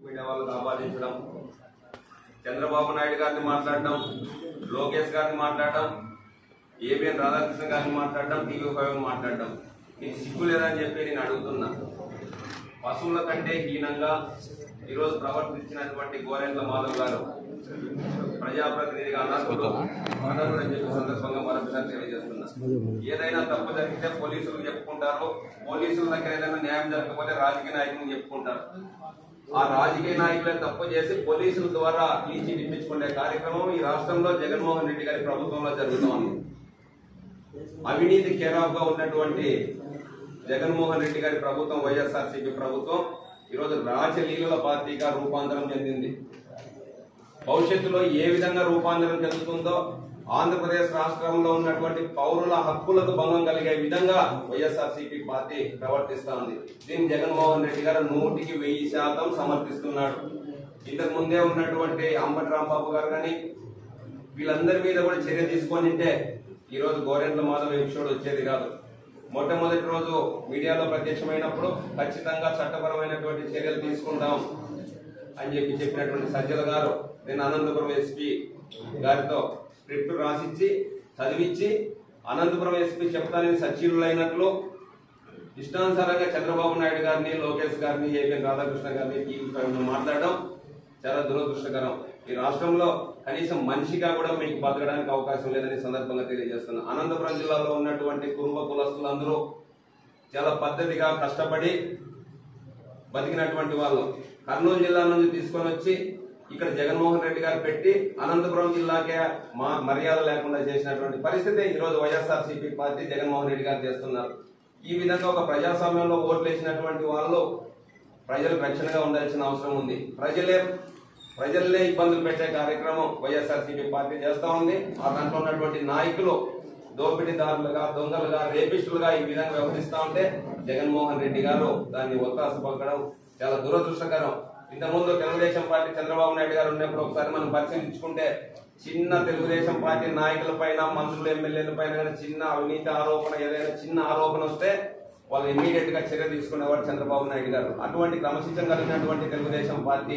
media వాళ్ళకు ఆపాదించడం చంద్రబాబు నాయుడు గారిని మాట్లాడడం లోకేష్ గారిని మాట్లాడడం ఏబిఎన్ రాధాకృష్ణ గారిని మాట్లాడడం టీవీ ఫైవ్ మాట్లాడడం నీకు సిగ్గు లేదని చెప్పి నేను అడుగుతున్నా పశువుల కంటే హీనంగా ఈరోజు ప్రవర్తించినటువంటి గోరెంట్ల మాధవ్ గారు ప్రజాప్రతినిధిగా అనర్హుడు అనర్హుడు అని చెప్పి సందర్భంగా మరొకసారి తెలియజేస్తున్నా ఏదైనా తప్పు జరిగితే పోలీసులు చెప్పుకుంటారు పోలీసుల దగ్గర ఏదైనా న్యాయం జరగకపోతే రాజకీయ నాయకులు చెప్పుకుంటారు ఆ రాజకీయ నాయకులే తప్పు చేసి పోలీసుల ద్వారా క్లీన్ ఇప్పించుకునే కార్యక్రమం ఈ రాష్ట్రంలో జగన్మోహన్ రెడ్డి గారి ప్రభుత్వంలో జరుగుతోంది అవినీతి కేరాఫ్ గా ఉన్నటువంటి జగన్మోహన్ రెడ్డి గారి ప్రభుత్వం వైఎస్ఆర్సీపీ ప్రభుత్వం ఈరోజు రాజలీలల పార్టీగా రూపాంతరం చెందింది భవిష్యత్తులో ఏ విధంగా రూపాంతరం చెందుతుందో ఆంధ్రప్రదేశ్ రాష్ట్రంలో ఉన్నటువంటి పౌరుల హక్కులకు భంగం కలిగే విధంగా వైఎస్ఆర్సీపీ పార్టీ ప్రవర్తిస్తా ఉంది దీన్ని జగన్మోహన్ రెడ్డి గారు నూటికి వెయ్యి శాతం సమర్థిస్తున్నాడు ఇంతకు ముందే ఉన్నటువంటి అంబటి రాంబాబు గారు కానీ వీళ్ళందరి మీద కూడా చర్య తీసుకొని ఉంటే ఈ రోజు గోరెంట్ల మాధవ్ ఎపిసోడ్ వచ్చేది కాదు మొట్టమొదటి రోజు మీడియాలో ప్రత్యక్షమైనప్పుడు ఖచ్చితంగా చట్టపరమైనటువంటి చర్యలు తీసుకుంటాం అని చెప్పి చెప్పినటువంటి సజ్జల గారు నేను అనంతపురం ఎస్పీ గారితో స్క్రిప్ట్ రాసిచ్చి చదివించి అనంతపురం ఎస్పీ చెప్తానని సచివులైనట్లు ఇష్టానుసారంగా చంద్రబాబు నాయుడు గారిని లోకేష్ గారిని ఏపీఎన్ రాధాకృష్ణ గారిని టీవీ ఫైవ్ లో మాట్లాడడం చాలా దురదృష్టకరం ఈ రాష్ట్రంలో కనీసం మనిషిగా కూడా మీకు బతకడానికి అవకాశం లేదని సందర్భంగా తెలియజేస్తున్నాను అనంతపురం జిల్లాలో ఉన్నటువంటి కుటుంబ కులస్తులందరూ చాలా పద్ధతిగా కష్టపడి బతికినటువంటి వాళ్ళు కర్నూలు జిల్లా నుంచి తీసుకొని వచ్చి ఇక్కడ జగన్మోహన్ రెడ్డి గారు పెట్టి అనంతపురం జిల్లాకే మా మర్యాద లేకుండా చేసినటువంటి పరిస్థితి ఈ రోజు వైఎస్ఆర్సీపీ పార్టీ జగన్మోహన్ రెడ్డి గారు చేస్తున్నారు ఈ విధంగా ఒక ప్రజాస్వామ్యంలో ఓట్లు వేసినటువంటి వాళ్ళు ప్రజలకు రక్షణగా ఉండాల్సిన అవసరం ఉంది ప్రజలే ప్రజలనే ఇబ్బందులు పెట్టే కార్యక్రమం వైఎస్ఆర్సీపీ పార్టీ చేస్తా ఉంది ఆ దాంట్లో ఉన్నటువంటి నాయకులు దోపిడీదారులుగా దొంగలుగా రేపిస్టులుగా ఈ విధంగా వ్యవహరిస్తా ఉంటే జగన్మోహన్ రెడ్డి గారు దాన్ని ఒత్తాస పలకడం చాలా దురదృష్టకరం ఇంతకుముందు తెలుగుదేశం పార్టీ చంద్రబాబు నాయుడు గారు ఉన్నప్పుడు ఒకసారి మనం పరిశీలించుకుంటే చిన్న తెలుగుదేశం పార్టీ నాయకుల పైన మంత్రులు ఎమ్మెల్యేల పైన కానీ చిన్న అవినీతి ఆరోపణ ఏదైనా చిన్న ఆరోపణ వస్తే వాళ్ళు ఇమీడియట్ గా చర్య తీసుకునేవాడు చంద్రబాబు నాయుడు గారు అటువంటి క్రమశిక్షణ కలిగినటువంటి తెలుగుదేశం పార్టీ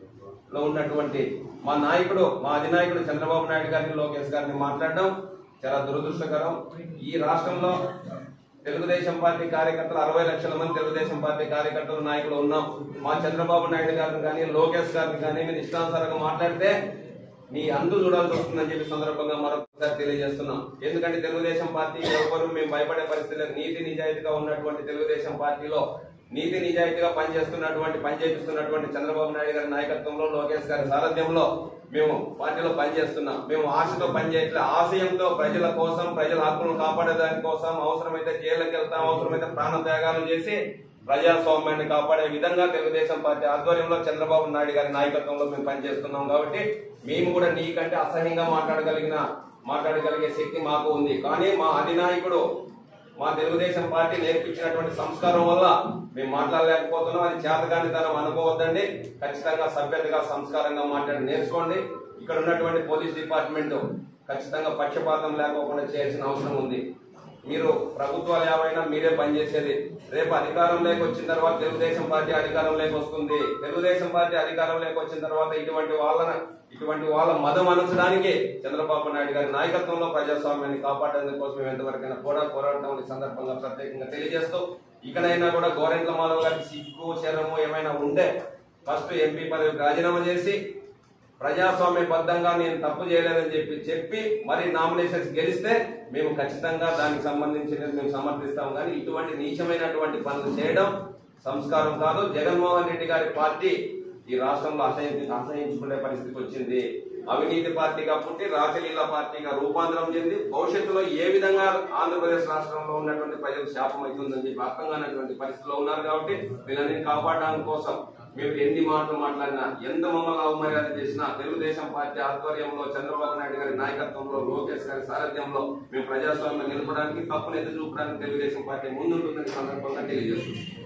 లో ఉన్నటువంటి మా నాయకుడు మా అధినాయకుడు చంద్రబాబు నాయుడు గారిని లోకేష్ గారిని మాట్లాడడం చాలా దురదృష్టకరం ఈ రాష్ట్రంలో తెలుగుదేశం పార్టీ కార్యకర్తలు అరవై లక్షల మంది తెలుగుదేశం పార్టీ కార్యకర్తలు నాయకులు ఉన్నాం మా చంద్రబాబు నాయుడు గారిని కానీ లోకేష్ గారిని కానీ మీరు ఇష్టానుసారంగా మాట్లాడితే నీ అందు చూడాల్సి వస్తుందని చెప్పి సందర్భంగా మరొకసారి తెలియజేస్తున్నాం ఎందుకంటే తెలుగుదేశం పార్టీ ఎవరు మేము భయపడే పరిస్థితి లేదు నీతి నిజాయితీగా ఉన్నటువంటి తెలుగుదేశం పార్టీలో నీతి నిజాయితీగా పనిచేస్తున్నటువంటి పనిచేపిస్తున్నటువంటి చంద్రబాబు నాయుడు గారి నాయకత్వంలో లోకేష్ గారి సారథ్యంలో మేము పార్టీలో పనిచేస్తున్నాం మేము ఆశతో పనిచేయట్లే ఆశయంతో ప్రజల కోసం ప్రజల హక్కులను కాపాడేదాని కోసం అవసరమైతే జైలుకి వెళ్తాం అవసరమైతే ప్రాణ త్యాగాలు చేసి ప్రజాస్వామ్యాన్ని కాపాడే విధంగా తెలుగుదేశం పార్టీ ఆధ్వర్యంలో చంద్రబాబు నాయుడు గారి నాయకత్వంలో మేము పనిచేస్తున్నాం కాబట్టి మేము కూడా నీకంటే అసహ్యంగా మాట్లాడగలిగిన మాట్లాడగలిగే శక్తి మాకు ఉంది కానీ మా అధినాయకుడు మా తెలుగుదేశం పార్టీ నేర్పించినటువంటి సంస్కారం వల్ల మేము మాట్లాడలేకపోతున్నాం అది చేతగానితనం అనుకోవద్దండి ఖచ్చితంగా సభ్యతగా సంస్కారంగా మాట్లాడి నేర్చుకోండి ఇక్కడ ఉన్నటువంటి పోలీస్ డిపార్ట్మెంట్ ఖచ్చితంగా పక్షపాతం లేకోకుండా చేయాల్సిన అవసరం ఉంది మీరు ప్రభుత్వాలు ఏమైనా మీరే పనిచేసేది రేపు అధికారంలోకి వచ్చిన తర్వాత తెలుగుదేశం పార్టీ అధికారంలోకి వస్తుంది తెలుగుదేశం పార్టీ అధికారంలోకి వచ్చిన తర్వాత ఇటువంటి వాళ్ళని ఇటువంటి వాళ్ళ మదం అనచడానికి చంద్రబాబు నాయుడు గారి నాయకత్వంలో ప్రజాస్వామ్యాన్ని కాపాడేందుకు కోసం మేము ఎంతవరకైనా కూడా పోరాడటం ఈ సందర్భంగా ప్రత్యేకంగా తెలియజేస్తూ ఇకనైనా కూడా గోరెంట్ల మాధవ్ గారికి సిగ్గు శరము ఏమైనా ఉంటే ఫస్ట్ ఎంపీ పదవికి రాజీనామా చేసి ప్రజాస్వామ్యబద్ధంగా నేను తప్పు చేయలేదని చెప్పి చెప్పి మరి నామినేషన్స్ గెలిస్తే మేము ఖచ్చితంగా దానికి సంబంధించినది మేము సమర్థిస్తాం కానీ ఇటువంటి నీచమైనటువంటి పనులు చేయడం సంస్కారం కాదు జగన్మోహన్ రెడ్డి గారి పార్టీ ఈ రాష్ట్రంలో అసహ్య అసహించుకునే పరిస్థితికి వచ్చింది అవినీతి పార్టీగా పుట్టి రాచలీల పార్టీగా రూపాంతరం చెంది భవిష్యత్తులో ఏ విధంగా ఆంధ్రప్రదేశ్ రాష్ట్రంలో ఉన్నటువంటి ప్రజలకు శాపం అవుతుందని చెప్పి అర్థం కానటువంటి పరిస్థితిలో ఉన్నారు కాబట్టి వీళ్ళని కాపాడడానికి కోసం మీరు ఎన్ని మాటలు మాట్లాడినా ఎంత మమ్మల్ని అవమర్యాద చేసినా తెలుగుదేశం పార్టీ ఆధ్వర్యంలో చంద్రబాబు నాయుడు గారి నాయకత్వంలో లోకేష్ గారి సారథ్యంలో మేము ప్రజాస్వామ్యం నిలపడానికి తప్పును ఎదురు చూపడానికి తెలుగుదేశం పార్టీ ముందుంటుందని సందర్భంగా తెలియజేస్తుంది